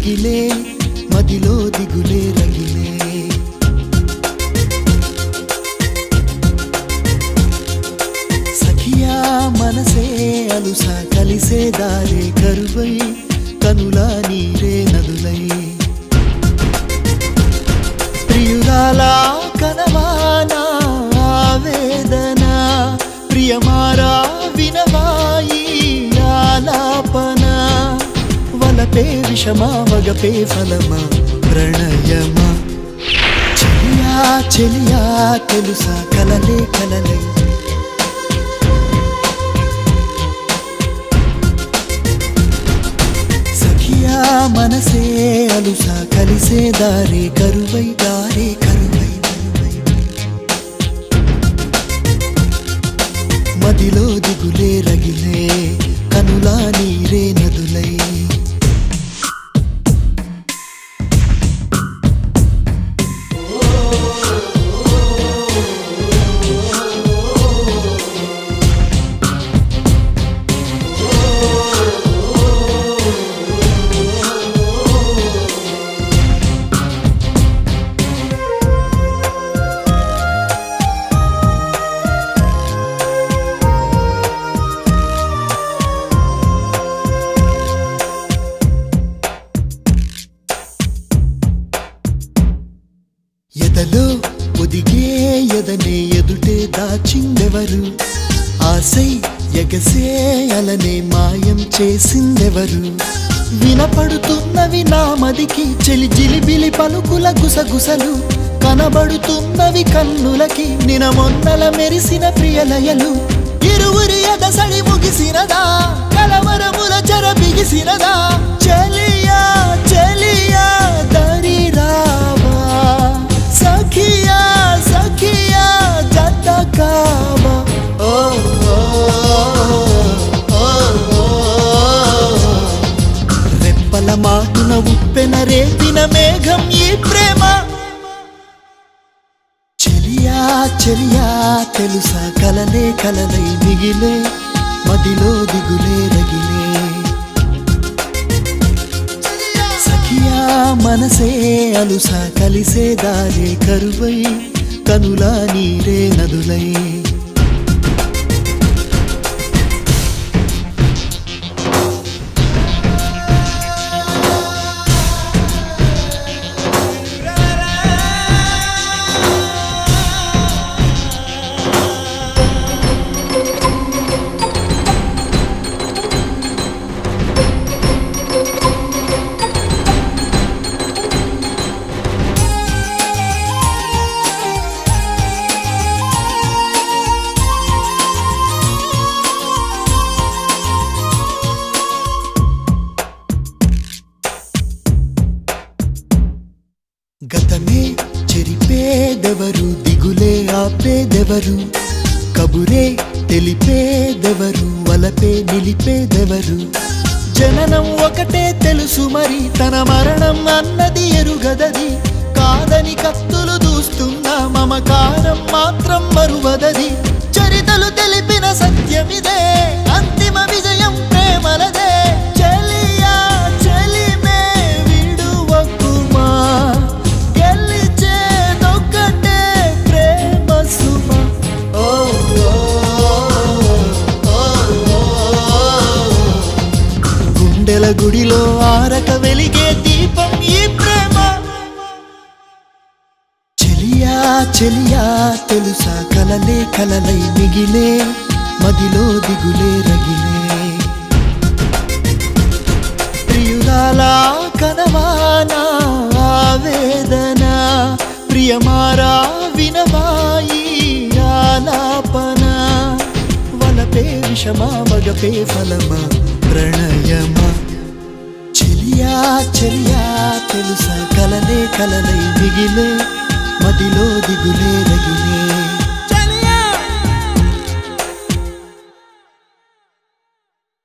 మిగిలే మదిలో దిగులే రగిలే సఖియా మనసే అలుస కలిసే దారే కరువై కనులా నీరే నదులై ప్రియురాలా కనవానా ఆవేదన ప్రియమారా వినవాయి ఆలాపన వలపే విషమా వగపే ఫలమా ప్రణయమా చెలియా చెలియా తెలుసా కలలే కలలే సఖియా మనసే అలుస కలిసే దారే కరువై దారే కరువై కరువై. మదిలో దిగులే రగిలే కనులా నీరే నదులై ఎదలో ఒదిగే ఎదనే ఎదుటే దాచిందెవరు ఆశై ఎగసే అలనే మాయం చేసిందెవరు వినపడుతున్నవి నా మదికి చెలి జిలిబిలి పలుకుల గుసగుసలు కనబడుతున్నవి కన్నులకి నినమొన్నల మెరిసిన ప్రియలయలు ఇరువురి ఎదసడి ముగిసినదా కలవరముల చెర బిగిసినదా చెలియా చెలియా దరి రావా సఖియా సఖియా జత కావా ఓ ఓ, ఓ, ఓ. రెప్పల మాటున ఉప్పెన రేపిన మేఘం ఈ ప్రేమ చెలియా చెలియా తెలుసా కలలే కలలై మిగిలే మదిలో దిగులే రగిలే సఖియా మనసే అలుస కలిసే దారే కరువై కనులా నీరే నదులై గతమే చెరిపేదెవరు దిగులే ఆపేదెవరు కబురే తెలిపేదెవరు వలపే నిలిపేదెవరు జననం ఒకటే తెలుసు మరి తన మరణం అన్నది ఎరుగదది కాదని కత్తులు దూస్తున్న మమకారం మాత్రం మరువదది చరితలు తెలిపిన సత్యమిదే అంతిమ విజయం ప్రేమలదే చెలియా చెలిమే విడువకుమా గెలిచేదొక్కటే ప్రేమ సుమ ఓ ఓ, ఓ, ఓ. గుండెల గుడిలో ఆరక వెలిగే దీపం ఈ ప్రేమ చెలియా చెలియా తెలుసా కలలే కలలై మిగిలే మదిలో దిగులే రగిలే ప్రియురాలా కనవానా ఆవేదన ప్రియమారా వినవాయి ఆలాపన వలపే విషమా వగపే ఫలమా ప్రణయమా చెలియా చెలియా తెలుసా కలలే కలలై మిగిలే